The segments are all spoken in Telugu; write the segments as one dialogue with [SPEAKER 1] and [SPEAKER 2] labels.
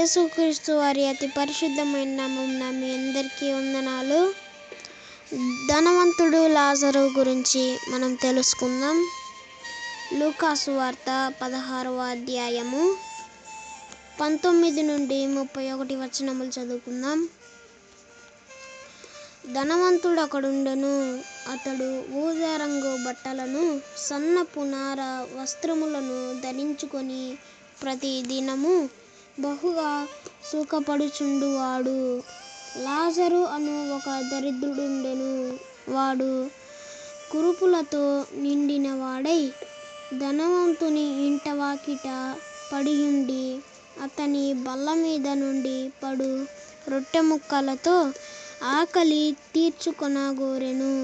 [SPEAKER 1] యేసుక్రీస్తు వారి అతి పరిశుద్ధమైన నామమున మీ అందరికీ వందనాలు ధనవంతుడు లాజరు గురించి మనం తెలుసుకుందాం లూకాసు వార్త పదహారవ అధ్యాయము పంతొమ్మిది నుండి ముప్పై ఒకటి వచనములు చదువుకుందాం ధనవంతుడు ఒకడుండెను అతడు ఊదా రంగు బట్టలను సన్నపు నార వస్త్రములను ధరించుకొని ప్రతి దినము బహుగా సుఖపడుచుండువాడు లాజరు అను ఒక దరిద్రుడుండెను వాడు కురుపులతో నిండిన వాడై ధనవంతుని ఇంట వాకిట పడియుండి అతని బల్ల మీద నుండి పడు రొట్టె ముక్కలతో ఆకలి తీర్చుకొనగోరెను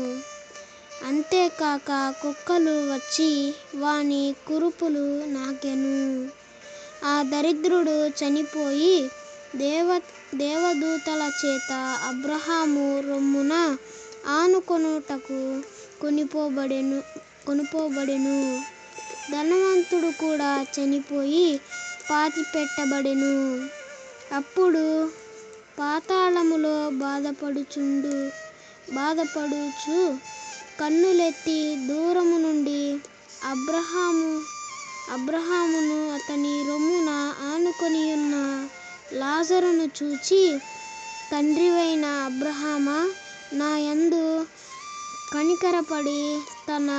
[SPEAKER 1] అంతేకాక కుక్కలు వచ్చి వాని కురుపులు నాకెను ఆ దరిద్రుడు చనిపోయి దేవ దేవదూతల చేత అబ్రహాము రొమ్మున ఆనుకొనుటకు కొనిపోబడెను కొనుపోబడెను ధనవంతుడు కూడా చనిపోయి పాతిపెట్టబడెను అప్పుడు పాతాళములో బాధపడుచుండు బాధపడుచు కన్నులెత్తి దూరము నుండి అబ్రహాము అబ్రహామును అతని రొమ్మున ఆనుకొని ఉన్న లాజరును చూచి తండ్రివైన అబ్రహామా నా యందు కనికరపడి తన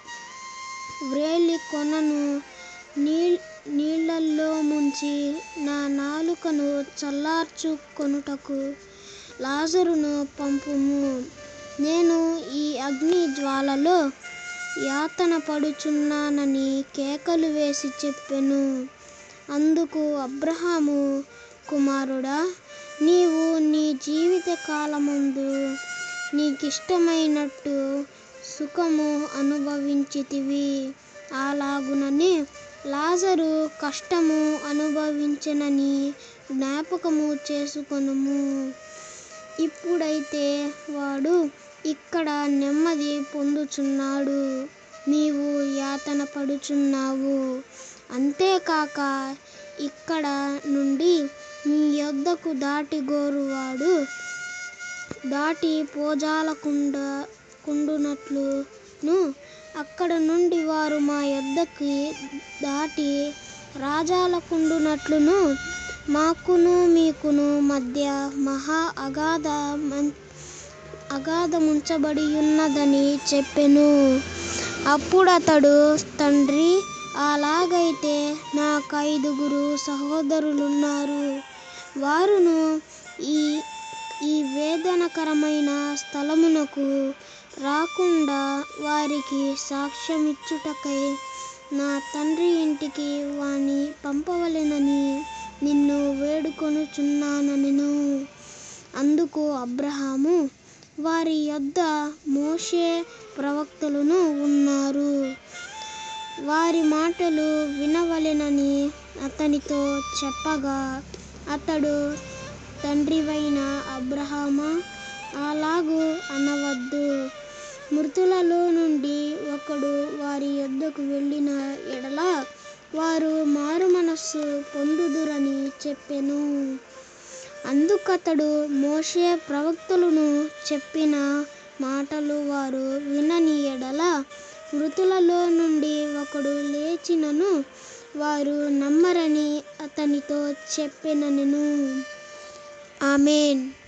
[SPEAKER 1] వ్రేలి కొనను నీ నీళ్ళల్లో ముంచి నా నాలుకను చల్లార్చుకొనుటకు లాజరును పంపుము నేను ఈ అగ్ని జ్వాలలో యాతన పడుచున్నానని కేకలు వేసి చెప్పెను అందుకు అబ్రహాము కుమారుడా నీవు నీ జీవిత కాలమందు నీకిష్టమైనట్టు సుఖము అనుభవించితివి అలాగుననే లాజరు కష్టము అనుభవించెనని జ్ఞాపకము చేసుకొనుము ఇప్పుడైతే వాడు ఇక్కడ నెమ్మది పొందుచున్నాడు నీవు యాతన పడుచున్నావు అంతేకాక ఇక్కడ నుండి నీ యొద్దకు దాటి గోరువాడు దాటి పోజాలకుండ కుండునట్లును అక్కడ నుండి వారు మా యొద్దకి దాటి రాజాలకుండునట్లును మాకును మీకును మధ్య మహా అగాధ అగాధముంచబడి ఉన్నదని చెప్పెను అప్పుడతడు తండ్రి అలాగైతే నాకు ఐదుగురు సహోదరులున్నారు వారును ఈ ఈ వేదనకరమైన స్థలమునకు రాకుండా వారికి సాక్ష్యమిచ్చుటకై నా తండ్రి ఇంటికి వాని పంపవలెనని నిన్ను వేడుకొనుచున్నానెను అందుకు అబ్రహాము వారి యొద్ద మోషే ప్రవక్తలును ఉన్నారు వారి మాటలు వినవలెనని అతనితో చెప్పగా అతడు తండ్రివైన అబ్రహామా అలాగు అనవద్దు మృతులలో నుండి ఒకడు వారి యొద్దకు వెళ్ళిన ఎడల వారు మారు మనస్సు పొందుదురని చెప్పెను అందుకతడు మోషే ప్రవక్తలను చెప్పిన మాటలు వారు వినని ఎడల మృతులలో నుండి ఒకడు లేచినను వారు నమ్మరని అతనితో చెప్పెనెను ఆమెన్